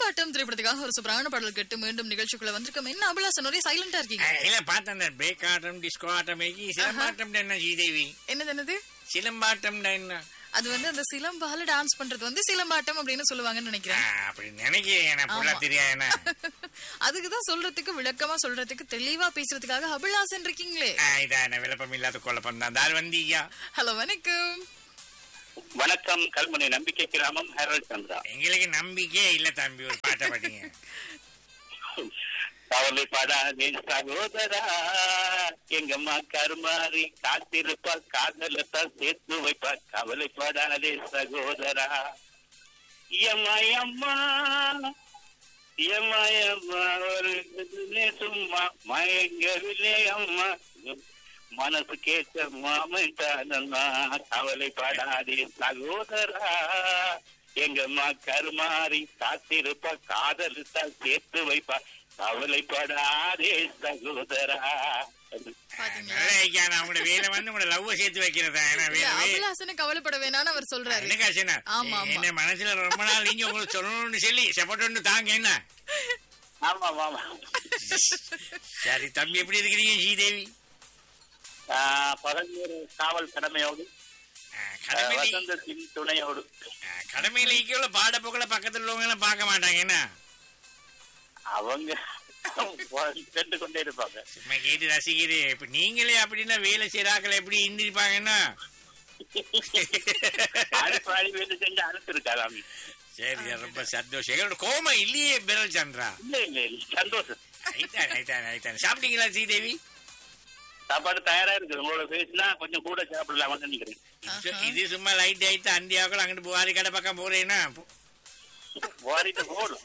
சிலம்பாட்டம் திரைப்படத்துக்காக ஒரு சூப்பரான பாடல் கேட்டு மீண்டும் நிகழ்ச்சிக்குள்ள வந்திருக்கோம் என்ன அபிலாசன் ஒரே சைலண்டா இருக்கீங்க இல்ல பார்த்தேன் பிரேக் ஆட்டம் டிஸ்கோ ஆட்டம் சிலம்பாட்டம் என்ன ஸ்ரீதேவி என்னது என்னது சிலம்பாட்டம் என்ன அது வந்து அந்த சிலம்பால டான்ஸ் பண்றது வந்து சிலம்பாட்டம் அப்படின்னு சொல்லுவாங்கன்னு ஆ, நினைக்கிறேன் அப்படி நினைக்கிறேன் எனக்கு ஃபுல்லா தெரியாது என்ன அதுக்குதான் சொல்றதுக்கு விளக்கமா சொல்றதுக்கு தெளிவா பேசுறதுக்காக அபிலாசன் இருக்கீங்களே ஆ, இதான் விளப்பம் இல்லாத குழப்பம் தான் தால் வந்தீங்க ஹலோ வணக்கம் வணக்கம் கல்முனை நம்பிக்கை கிராமம் ஹெரல் சந்திரா எங்களுக்கு நம்பிக்கையே இல்ல தம்பி ஒரு பாட்டை பாட்டீங்க கவலைப்படாதே சகோதரா எங்கம்மா கருமாறி காத்திருப்பா காதலத்தான் சேர்த்து வைப்பா கவலைப்படாதே சகோதரா எம்மா எம்மா எம்மா எம்மா ஒரு இதுலே சும்மா மயங்கவில்லை அம்மா மனசு கேட்ட மாமன்டானம்மா கவலைப்படாதே சகோதரா எங்கம்மா கருமாறி காத்திருப்பா காதலுத்தான் சேர்த்து வைப்பா கவலைப்படாதே சகோதரா பாத்தீங்களா நல்லா ஐயா, நான் உங்களோட வேலை வந்து உங்களோட லவ் சேர்த்து வைக்கிறதா ஏன்னா இல்ல, வேலை வே- அபிலாசனை கவலைப்பட வேணாம்னு அவர் சொல்றாரு என்ன காசுனா ஆமா, ஆமா. என்ன மனசுல ரொம்ப நாள் நீங்க உங்களுக்கு சொல்லணும்னு சொல்லி செப்பட்டு தாங்க என்ன ஆமா ஆமா சரி தம்பி எப்படி இருக்கிறீங்க ஸ்ரீதேவி பதஞ்சூர் காவல் கடமையோடு ஆ, கடமையில வசந்தத்தின் துணையோடு ஆ, கடமையில ஈக்குவல பாட போக்கல பக்கத்துல உள்ளவங்க எல்லாம் பார்க்க மாட்டாங்க என்ன அவங்க சென்று கொண்டே இருப்பாங்க சும்மா கேட்டு ரசிக்கிறேன் இப்ப நீங்களே அப்படின்னா வேலை செய்யறாக்கள் எப்படி இருந்திருப்பாங்கன்னா அடுப்பு அடி வேலை செஞ்சு அனுப்பியிருக்காராமி சரி ரொம்ப சந்தோஷம் எங்களோட கோமம் இல்லையே பிறல் சந்திரா இல்ல இல்ல இல்ல சந்தோஷம் ஐத்தான் ஐத்தான் ஐத்தான் சாப்பிட்டீங்களா ஸ்ரீதேவி சாப்பாடு தயாரா இருக்கு உங்களோட பேசினா கொஞ்சம் கூட சாப்பிடலாம்னு நினைக்கிறேன் இது- இது சும்மா லைட் ஆயிட்டு அந்தியாக்கள் அங்கிட்டு புகாரி கடை பக்கம் போறேன்னா வாரிட்டு போடும்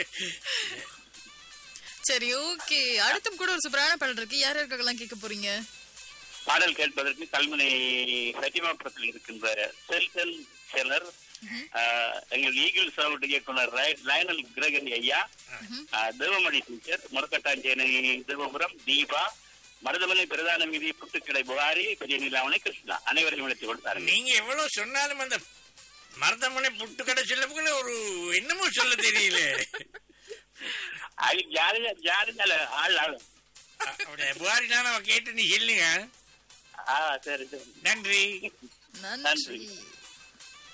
சரி ஓகே அடுத்தும் கூட ஒரு சூப்பரான பாடல் இருக்கு யார் யாருக்கெல்லாம் கேட்க போறீங்க பாடல் கேட்பதற்கு கல்முனை சத்தியமாபுரத்தில் இருக்கின்ற செல்சன் செலர் ஆஹ், எங்கள் ஈகிள் சாவுட் இயக்குனர் லை- லயனல் கிரகரி ஐயா ஆஹ், தேவமணி டீச்சர் முரக்கட்டாஞ்சேனை தேவபுரம் தீபா மருதமலை பிரதான மீதி புத்துக்கடை புகாரி பெரிய நீலாவணை கிருஷ்ணா அனைவரையும் அழைத்து கொடுத்தார்கள் நீங்க எவ்வளவு சொன்னாலும் அந்த மருதமனை புட்டு கடை சொல்ல ஒரு என்னமோ சொல்ல தெரியல அது ஜாலியா ஜாலியா ஆள் ஆள் அப்படியே புகாரினா நம்ம கேட்டு நீ சொல்லுங்க ஆ சரி சரி நன்றி நன்றி